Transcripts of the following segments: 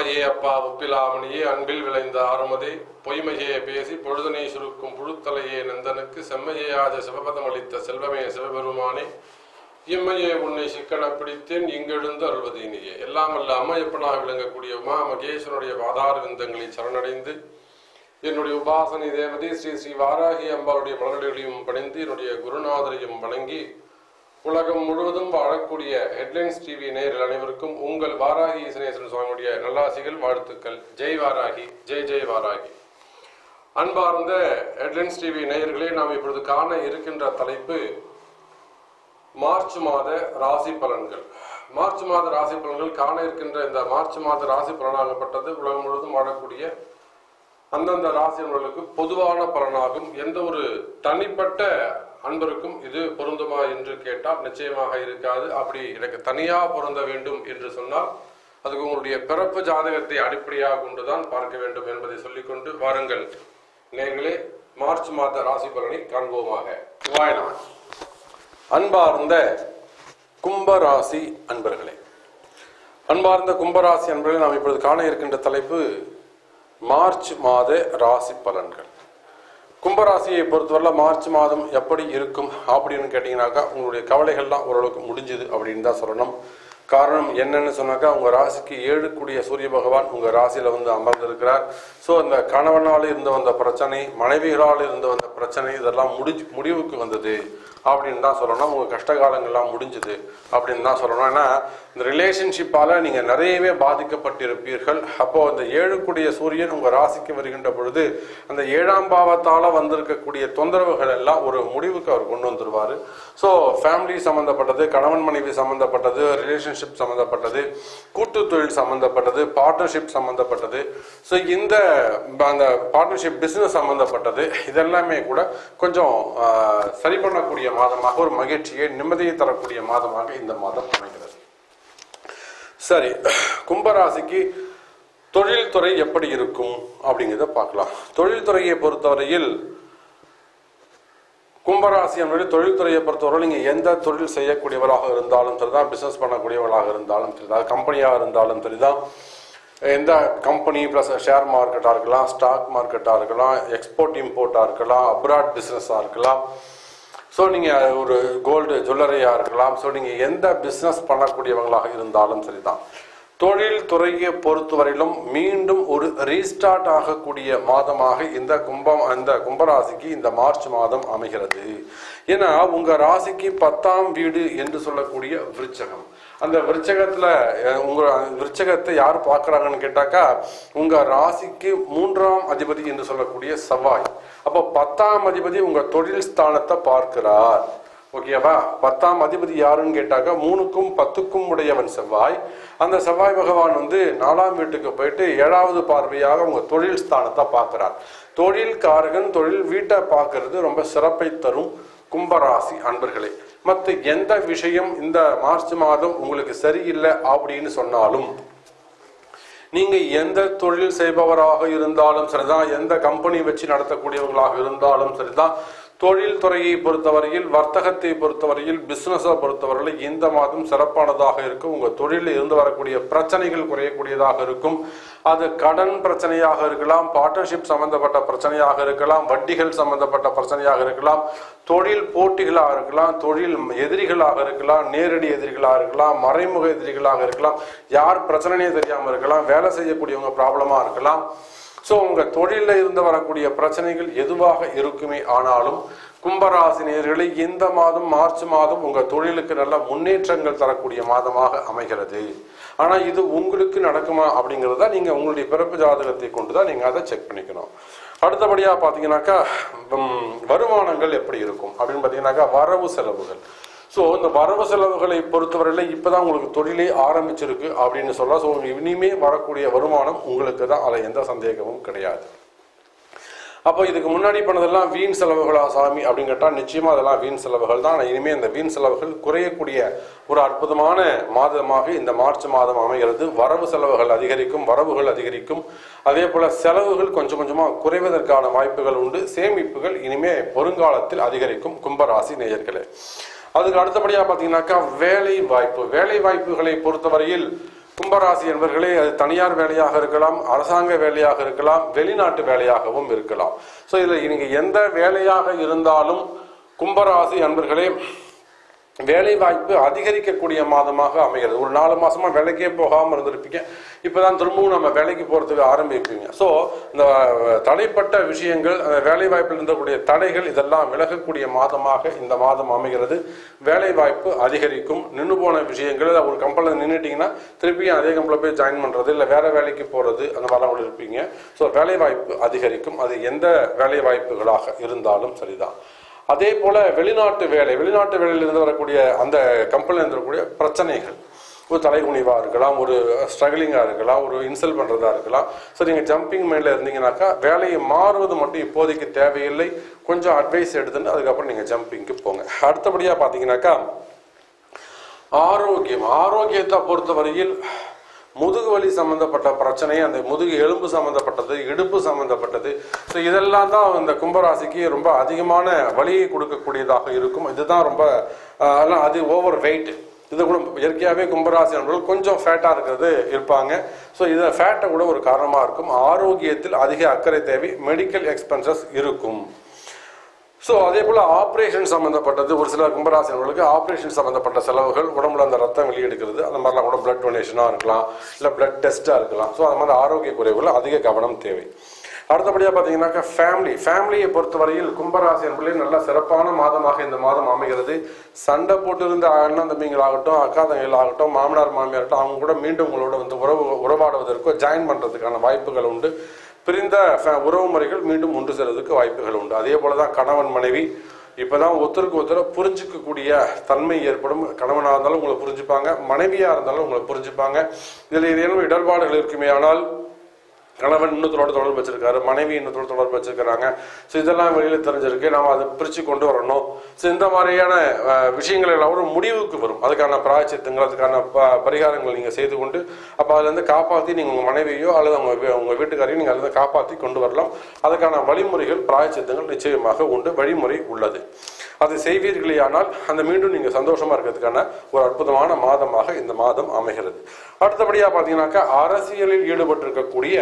அம்மையே அப்பா ஒப்பிலாமணியே அன்பில் விளைந்த ஆறுமதே பொய்மையே பேசி பொழுதனை சுருக்கும் புழுத்தலையே நந்தனுக்கு செம்மையே ஆஜ சிவபதம் அளித்த செல்வமே சிவபெருமானே இம்மையே உன்னை சிக்கன பிடித்தேன் இங்கெழுந்து அருள்வதீனியே எல்லாம் அல்ல அம்மையப்பனாக விளங்கக்கூடிய உமா மகேஸ்வரனுடைய பாதார விந்தங்களை சரணடைந்து என்னுடைய உபாசனை தேவதை ஸ்ரீ ஸ்ரீ வாராகி அம்பாளுடைய மலர்களையும் பணிந்து என்னுடைய குருநாதரையும் வணங்கி உலகம் முழுவதும் வாழக்கூடிய ஹெட்லைன்ஸ் டிவி நேயர்கள் அனைவருக்கும் உங்கள் வாராகி இசனேஸ்வரன் சுவாமியுடைய நல்லாசிகள் வாழ்த்துக்கள் ஜெய் வாராகி ஜெய் ஜெய் வாராகி அன்பார்ந்த ஹெட்லைன்ஸ் டிவி நேயர்களே நாம் இப்பொழுது காண இருக்கின்ற தலைப்பு மார்ச் மாத ராசி பலன்கள் மார்ச் மாத ராசி பலன்கள் காண இருக்கின்ற இந்த மார்ச் மாத ராசி பலனாகப்பட்டது உலகம் முழுவதும் வாழக்கூடிய அந்தந்த ராசினர்களுக்கு பொதுவான பலனாகும் எந்த ஒரு தனிப்பட்ட அன்பருக்கும் இது பொருந்துமா என்று கேட்டால் நிச்சயமாக இருக்காது அப்படி எனக்கு தனியா பொருந்த வேண்டும் என்று சொன்னால் அதுக்கு உங்களுடைய பிறப்பு ஜாதகத்தை அடிப்படையாக கொண்டுதான் பார்க்க வேண்டும் என்பதை சொல்லிக்கொண்டு வாருங்கள் நேர்களே மார்ச் மாத ராசி பலனை காண்போமாக வாயனம் அன்பார்ந்த கும்பராசி அன்பர்களே அன்பார்ந்த கும்பராசி அன்பர்களே நாம் இப்பொழுது காண இருக்கின்ற தலைப்பு மார்ச் மாத ராசி பலன்கள் கும்பராசியை பொறுத்தவரை மார்ச் மாதம் எப்படி இருக்கும் அப்படின்னு கேட்டிங்கனாக்கா உங்களுடைய கவலைகள்லாம் ஓரளவுக்கு முடிஞ்சுது அப்படின்னு தான் சொல்லணும் காரணம் என்னன்னு சொன்னாக்கா உங்க ராசிக்கு ஏழு கூடிய சூரிய பகவான் உங்க ராசியில வந்து அமர்ந்திருக்கிறார் ஸோ அந்த கணவனால் இருந்து வந்த பிரச்சனை மனைவிகளால் இருந்து வந்த பிரச்சனை இதெல்லாம் முடிஞ்சு முடிவுக்கு வந்தது அப்படின்னு தான் சொல்லணும் உங்க கஷ்டகாலங்கள்லாம் முடிஞ்சுது அப்படின்னு தான் சொல்லணும் ஏன்னா இந்த ரிலேஷன்ஷிப்பால நீங்க நிறையவே பாதிக்கப்பட்டிருப்பீர்கள் அப்போ அந்த ஏழுக்குடிய சூரியன் உங்க ராசிக்கு வருகின்ற பொழுது அந்த ஏழாம் பாவத்தால வந்திருக்கக்கூடிய தொந்தரவுகள் எல்லாம் ஒரு முடிவுக்கு அவர் கொண்டு வந்துருவாரு ஸோ ஃபேமிலி சம்பந்தப்பட்டது கணவன் மனைவி சம்பந்தப்பட்டது ரிலேஷன்ஷிப் சம்பந்தப்பட்டது கூட்டு தொழில் சம்பந்தப்பட்டது பார்ட்னர்ஷிப் சம்பந்தப்பட்டது ஸோ இந்த அந்த பார்ட்னர்ஷிப் பிசினஸ் சம்பந்தப்பட்டது இதெல்லாமே கூட கொஞ்சம் ஆஹ், சரி பண்ணக்கூடிய மாதமாக ஒரு மகிழ்ச்சியை நிம்மதியை தரக்கூடிய மாதமாக இந்த மாதம் அமைகிறது சரி கும்பராசிக்கு தொழில்துறை எப்படி இருக்கும் அப்படிங்கிறத பார்க்கலாம் தொழில்துறையை பொறுத்தவரையில் கும்பராசி என்பது தொழில்துறையை பொறுத்தவரை நீங்கள் எந்த தொழில் செய்யக்கூடியவராக இருந்தாலும் சரிதான் பிஸ்னஸ் பண்ணக்கூடியவர்களாக இருந்தாலும் சரிதான் கம்பெனியாக இருந்தாலும் சரிதான் எந்த கம்பெனி ப்ளஸ் ஷேர் மார்க்கெட்டாக இருக்கலாம் ஸ்டாக் மார்க்கெட்டாக இருக்கலாம் எக்ஸ்போர்ட் இம்போர்ட்டாக இருக்கலாம் அப்ராட் பிஸ்னஸாக இருக்கலாம் ஸோ நீங்கள் ஒரு கோல்டு ஜுவல்லரியாக இருக்கலாம் ஸோ நீங்கள் எந்த பிஸ்னஸ் பண்ணக்கூடியவங்களாக இருந்தாலும் சரிதான் தொழில் துறையை பொறுத்தவரையிலும் மீண்டும் ஒரு ரீஸ்டார்ட் ஆகக்கூடிய மாதமாக இந்த கும்பம் இந்த கும்பராசிக்கு இந்த மார்ச் மாதம் அமைகிறது ஏன்னா உங்க ராசிக்கு பத்தாம் வீடு என்று சொல்லக்கூடிய விருச்சகம் அந்த விருச்சகத்துல அஹ், உங்க விருச்சகத்தை யார் பார்க்கறாங்கன்னு கேட்டாக்கா உங்க ராசிக்கு மூன்றாம் அதிபதி என்று சொல்லக்கூடிய செவ்வாய் அப்போ பத்தாம் அதிபதி உங்க தொழில் ஸ்தானத்தை பார்க்கிறார் ஓகேவா பத்தாம் அதிபதி யாருன்னு கேட்டாக்கா மூணுக்கும் பத்துக்கும் உடையவன் செவ்வாய் அந்த செவ்வாய் பகவான் வந்து நாலாம் வீட்டுக்கு போயிட்டு ஏழாவது பார்வையாக உங்க தொழில் ஸ்தானத்தை பார்க்கிறார் தொழில் காரகன் தொழில் வீட்டை பார்க்கிறது ரொம்ப சிறப்பை தரும் கும்பராசி அன்பர்களே மற்ற எந்த விஷயம் இந்த மார்ச் மாதம் உங்களுக்கு சரியில்லை அப்படின்னு சொன்னாலும் நீங்க எந்த தொழில் செய்பவராக இருந்தாலும் சரிதான் எந்த கம்பெனி வச்சு நடத்தக்கூடியவங்களாக இருந்தாலும் சரிதான் தொழில் துறையை பொறுத்தவரையில் வர்த்தகத்தை பொறுத்தவரையில் பிசினஸை பொறுத்தவரையில் இந்த மாதம் சிறப்பானதாக இருக்கும் உங்க தொழிலில் இருந்து வரக்கூடிய பிரச்சனைகள் குறையக்கூடியதாக இருக்கும் அது கடன் பிரச்சனையாக இருக்கலாம் பார்ட்னர்ஷிப் சம்பந்தப்பட்ட பிரச்சனையாக இருக்கலாம் வட்டிகள் சம்பந்தப்பட்ட பிரச்சனையாக இருக்கலாம் தொழில் போட்டிகளாக இருக்கலாம் தொழில் எதிரிகளாக இருக்கலாம் நேரடி எதிரிகளாக இருக்கலாம் மறைமுக எதிரிகளாக இருக்கலாம் யார் பிரச்சனையே தெரியாமல் இருக்கலாம் வேலை செய்யக்கூடியவங்க ப்ராப்ளமாக இருக்கலாம் ஸோ உங்க தொழிலில் இருந்து வரக்கூடிய பிரச்சனைகள் எதுவாக இருக்குமே ஆனாலும் கும்பராசினியர்களை இந்த மாதம் மார்ச் மாதம் உங்க தொழிலுக்கு நல்ல முன்னேற்றங்கள் தரக்கூடிய மாதமாக அமைகிறது ஆனா இது உங்களுக்கு நடக்குமா அப்படிங்கிறத நீங்க உங்களுடைய பிறப்பு ஜாதகத்தை கொண்டு தான் நீங்க அதை செக் பண்ணிக்கணும் அடுத்தபடியா பாத்தீங்கன்னாக்கா ம், வருமானங்கள் எப்படி இருக்கும் அப்படின்னு பாத்தீங்கன்னாக்கா வரவு செலவுகள் ஸோ இந்த வரவு செலவுகளை பொறுத்தவரையில் இப்போதான் உங்களுக்கு தொழிலே ஆரம்பிச்சிருக்கு அப்படின்னு சொல்லலாம் ஸோ இனிமே வரக்கூடிய வருமானம் உங்களுக்கு தான் அதில் எந்த சந்தேகமும் கிடையாது அப்போ இதுக்கு முன்னாடி பண்ணதெல்லாம் வீண் செலவுகளா சாமி அப்படின்னு கேட்டால் நிச்சயமா அதெல்லாம் வீண் செலவுகள் தான் ஆனால் இனிமே இந்த வீண் செலவுகள் குறையக்கூடிய ஒரு அற்புதமான மாதமாக இந்த மார்ச் மாதம் அமைகிறது வரவு செலவுகள் அதிகரிக்கும் வரவுகள் அதிகரிக்கும் அதே போல செலவுகள் கொஞ்சம் கொஞ்சமா குறைவதற்கான வாய்ப்புகள் உண்டு சேமிப்புகள் இனிமே வருங்காலத்தில் அதிகரிக்கும் கும்பராசி நேயர்களே அதுக்கு அடுத்தபடியா பார்த்தீங்கன்னாக்கா வேலை வாய்ப்பு வேலை வாய்ப்புகளை பொறுத்தவரையில் கும்பராசி என்பர்களே அது தனியார் வேலையாக இருக்கலாம் அரசாங்க வேலையாக இருக்கலாம் வெளிநாட்டு வேலையாகவும் இருக்கலாம் ஸோ இதில் நீங்க எந்த வேலையாக இருந்தாலும் கும்பராசி அன்பர்களே வேலை வாய்ப்பு அதிகரிக்கக்கூடிய மாதமாக அமைகிறது ஒரு நாலு மாசமா வேலைக்கே போகாம இருந்திருப்பீங்க இப்பதான் திரும்பவும் நம்ம வேலைக்கு போறதுக்கு ஆரம்பிப்பீங்க ஸோ இந்த அஹ், தடைப்பட்ட விஷயங்கள் அந்த வேலை வாய்ப்பில் இருந்தக்கூடிய தடைகள் இதெல்லாம் விலகக்கூடிய மாதமாக இந்த மாதம் அமைகிறது வேலை வாய்ப்பு அதிகரிக்கும் நின்று போன விஷயங்கள் ஒரு கம்பெனியில் நின்றுட்டீங்கன்னா திருப்பியும் அதே கம்பெனியில் போய் ஜாயின் பண்றது இல்லை வேற வேலைக்கு போறது அந்த மாதிரிலாம் கூட இருப்பீங்க ஸோ வேலை வாய்ப்பு அதிகரிக்கும் அது எந்த வேலை வாய்ப்புகளாக இருந்தாலும் சரிதான் அதே போல வெளிநாட்டு வேலை வெளிநாட்டு வேலையில் இருந்து வரக்கூடிய அந்த கம்பெனியில் இருந்து வரக்கூடிய பிரச்சனைகள் ஒரு தலைகுனிவா இருக்கலாம் ஒரு ஸ்ட்ரகிளிங்காக இருக்கலாம் ஒரு இன்சல்ட் பண்ணுறதா இருக்கலாம் ஸோ நீங்கள் ஜம்பிங் மைண்டில் இருந்தீங்கன்னாக்கா வேலையை மாறுவது மட்டும் இப்போதைக்கு தேவையில்லை கொஞ்சம் அட்வைஸ் எடுத்துட்டு அதுக்கப்புறம் நீங்கள் ஜம்பிங்க்கு போங்க அடுத்தபடியாக பார்த்தீங்கன்னாக்கா ஆரோக்கியம் ஆரோக்கியத்தை பொறுத்தவரையில் முதுகு வலி சம்பந்தப்பட்ட பிரச்சனை அந்த முதுகு எலும்பு சம்பந்தப்பட்டது இடுப்பு சம்பந்தப்பட்டது ஸோ இதெல்லாம் தான் இந்த கும்பராசிக்கு ரொம்ப அதிகமான வலியை கொடுக்கக்கூடியதாக இருக்கும் இதுதான் ரொம்ப ஆஹ், எல்லாம் அது ஓவர் வெயிட் இது கூட இயற்கையாகவே கும்பராசி நண்பர்கள் கொஞ்சம் ஃபேட்டாக இருக்கிறது இருப்பாங்க ஸோ இதை ஃபேட்டை கூட ஒரு காரணமாக இருக்கும் ஆரோக்கியத்தில் அதிக அக்கறை தேவை மெடிக்கல் எக்ஸ்பென்சஸ் இருக்கும் ஸோ அதே போல் ஆப்ரேஷன் சம்மந்தப்பட்டது ஒரு சில கும்பராசினர்களுக்கு ஆப்ரேஷன் சம்மந்தப்பட்ட செலவுகள் உடம்புல அந்த ரத்தம் வெளியெடுக்கிறது அந்த மாதிரிலாம் கூட பிளட் டொனேஷனாக இருக்கலாம் இல்லை பிளட் டெஸ்ட்டாக இருக்கலாம் ஸோ அந்த மாதிரி ஆரோக்கிய குறைவுகள் அதிக கவனம் தேவை அடுத்தபடியாக பார்த்தீங்கன்னாக்கா ஃபேமிலி ஃபேமிலியை பொறுத்தவரையில் கும்பராசி என்பதிலே நல்ல சிறப்பான மாதமாக இந்த மாதம் அமைகிறது சண்டை போட்டிருந்த அண்ணன் தம்பிங்களாகட்டும் அக்கா தங்கைகளாகட்டும் மாமனார் மாமியார்கட்டும் அவங்க கூட மீண்டும் உங்களோட வந்து உறவு உறவாடுவதற்கோ ஜாயின் பண்ணுறதுக்கான வாய்ப்புகள் உண்டு பிரிந்த ஃபே- உறவு முறைகள் மீண்டும் ஒன்று சேர்வதற்கு வாய்ப்புகள் உண்டு அதே போல தான் கணவன் மனைவி இப்பதான் ஒருத்தருக்கு ஒருத்தர் புரிஞ்சுக்கக்கூடிய தன்மை ஏற்படும் கணவனாக இருந்தாலும் உங்களை புரிஞ்சுப்பாங்க மனைவியா இருந்தாலும் உங்களை புரிஞ்சுப்பாங்க இதில் ஏதேனும் இடர்பாடுகள் இருக்குமே ஆனால் கணவன் இன்னொருத்தரோட தொடர்பு வச்சிருக்காரு மனைவி இன்னொருத்தரோட தொடர்பு வச்சிருக்கிறாங்க ஸோ இதெல்லாம் வெளியில தெரிஞ்சிருக்கு நாம அதை பிரிச்சு கொண்டு வரணும் ஸோ இந்த மாதிரியான அஹ், விஷயங்கள் எல்லாம் ஒரு முடிவுக்கு வரும் அதுக்கான பிராய்ச்சித்தங்கள் அதுக்கான ப- பரிகாரங்கள் நீங்க செய்து கொண்டு அப்போ அதுல இருந்து காப்பாத்தி நீங்க உங்க மனைவியோ அல்லது உங்க வீ- உங்க வீட்டுக்காரையும் நீங்க அதுல இருந்து காப்பாத்தி கொண்டு வரலாம் அதுக்கான வழிமுறைகள் பிராய்ச்சித்தங்கள் நிச்சயமாக உண்டு வழிமுறை உள்ளது அது செய்வீர்களேயானால் அந்த மீண்டும் நீங்க சந்தோஷமா இருக்கிறதுக்கான ஒரு அற்புதமான மாதமாக இந்த மாதம் அமைகிறது அடுத்தபடியா பாத்தீங்கன்னாக்கா அரசியலில் ஈடுபட்டிருக்கக்கூடிய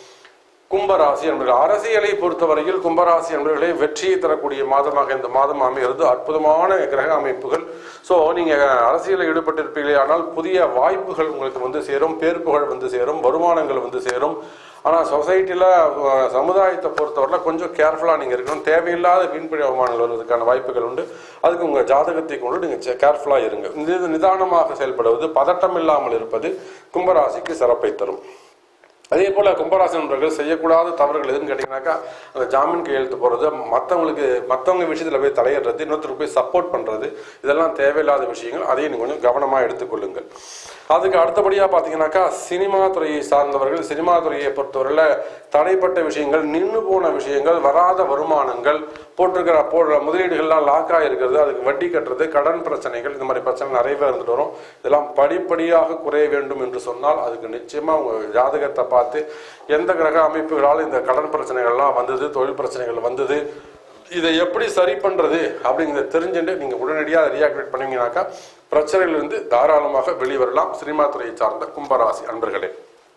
கும்பராசி என்பர்கள் அரசியலை பொறுத்தவரையில் கும்பராசி என்பவர்களே வெற்றியை தரக்கூடிய மாதமாக இந்த மாதம் அமைகிறது அற்புதமான கிரக அமைப்புகள் ஸோ நீங்க அரசியலில் ஈடுபட்டிருப்பீர்களே ஆனால் புதிய வாய்ப்புகள் உங்களுக்கு வந்து சேரும் பேர்ப்புகள் வந்து சேரும் வருமானங்கள் வந்து சேரும் ஆனால் சொசைட்டியில் சமுதாயத்தை பொறுத்தவரையில் கொஞ்சம் கேர்ஃபுல்லாக நீங்கள் இருக்கணும் தேவையில்லாத வீண்பழி அவமானங்கள் வருவதற்கான வாய்ப்புகள் உண்டு அதுக்கு உங்கள் ஜாதகத்தை கொண்டு நீங்கள் கேர்ஃபுல்லாக இருங்க இது நிதானமாக செயல்படுவது பதட்டம் இல்லாமல் இருப்பது கும்பராசிக்கு சிறப்பை தரும் அதே போல கும்பராசி நண்பர்கள் செய்யக்கூடாத தவறுகள் எதுன்னு கேட்டீங்கன்னாக்கா அந்த ஜாமீன் கையெழுத்து போறது மற்றவங்களுக்கு மற்றவங்க விஷயத்துல போய் தலையிடுறது இன்னொருத்தருக்கு போய் சப்போர்ட் பண்றது இதெல்லாம் தேவையில்லாத விஷயங்கள் அதையும் நீங்க கொஞ்சம் கவனமா எடுத்துக்கொள்ளுங்கள் அதுக்கு அடுத்தபடியா பாத்தீங்கன்னாக்கா சினிமா துறையை சார்ந்தவர்கள் சினிமா துறையை பொறுத்தவரையில தடைப்பட்ட விஷயங்கள் நின்று போன விஷயங்கள் வராத வருமானங்கள் போட்டிருக்கிற போடுற முதலீடுகள்லாம் லாக் ஆகிருக்கிறது அதுக்கு வட்டி கட்டுறது கடன் பிரச்சனைகள் இந்த மாதிரி பிரச்சனை நிறையவே இருந்துட்டு வரும் இதெல்லாம் படிப்படியாக குறைய வேண்டும் என்று சொன்னால் அதுக்கு நிச்சயமா உங்க ஜாதகத்தை பார்த்து எந்த கிரக அமைப்புகளால் இந்த கடன் பிரச்சனைகள்லாம் வந்தது தொழில் பிரச்சனைகள் வந்தது இதை எப்படி சரி பண்றது அப்படிங்கிறத தெரிஞ்சுட்டு நீங்க உடனடியாக ரியாக்டிவேட் பண்ணீங்கன்னாக்கா பிரச்சனைகளிலிருந்து தாராளமாக வெளிவரலாம் சினிமா துறையை சார்ந்த கும்பராசி அன்பர்களே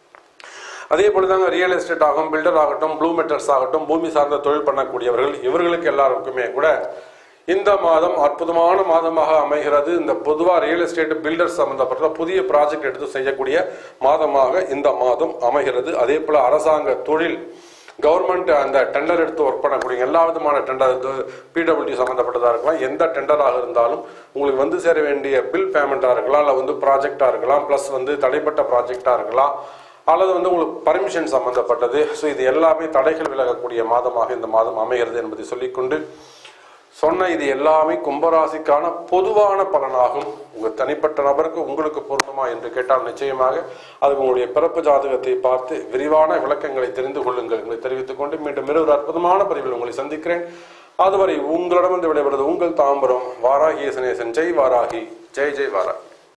அதே போலதாங்க ரியல் எஸ்டேட் ஆகும் பில்டர் ஆகட்டும் ப்ளூ மெட்டல்ஸ் ஆகட்டும் பூமி சார்ந்த தொழில் பண்ணக்கூடியவர்கள் இவர்களுக்கு எல்லாருக்குமே கூட இந்த மாதம் அற்புதமான மாதமாக அமைகிறது இந்த பொதுவா ரியல் எஸ்டேட் பில்டர் சம்பந்தப்பட்ட புதிய ப்ராஜெக்ட் எடுத்து செய்யக்கூடிய மாதமாக இந்த மாதம் அமைகிறது அதே போல அரசாங்க தொழில் கவர்மெண்ட் அந்த டெண்டர் எடுத்து ஒர்க் பண்ணக்கூடிய எல்லா விதமான டெண்டர் பிடபிள்யூடி சம்மந்தப்பட்டதாக இருக்கலாம் எந்த டெண்டராக இருந்தாலும் உங்களுக்கு வந்து சேர வேண்டிய பில் பேமெண்ட்டாக இருக்கலாம் இல்லை வந்து ப்ராஜெக்டாக இருக்கலாம் ப்ளஸ் வந்து தடைப்பட்ட ப்ராஜெக்டாக இருக்கலாம் அல்லது வந்து உங்களுக்கு பர்மிஷன் சம்பந்தப்பட்டது ஸோ இது எல்லாமே தடைகள் விலகக்கூடிய மாதமாக இந்த மாதம் அமைகிறது என்பதை சொல்லிக்கொண்டு சொன்ன இது எல்லாமே கும்பராசிக்கான பொதுவான பலனாகும் உங்க தனிப்பட்ட நபருக்கு உங்களுக்கு பொருத்தமா என்று கேட்டால் நிச்சயமாக அது உங்களுடைய பிறப்பு ஜாதகத்தை பார்த்து விரிவான விளக்கங்களை தெரிந்து கொள்ளுங்கள் உங்களை தெரிவித்துக் கொண்டு மீண்டும் ஒரு அற்புதமான பதிவில் உங்களை சந்திக்கிறேன் அதுவரை உங்களிடமிருந்து விடைபெறுவது உங்கள் தாம்பரம் வாராகி சனேசன் ஜெய் வாராகி ஜெய் ஜெய் வாராகி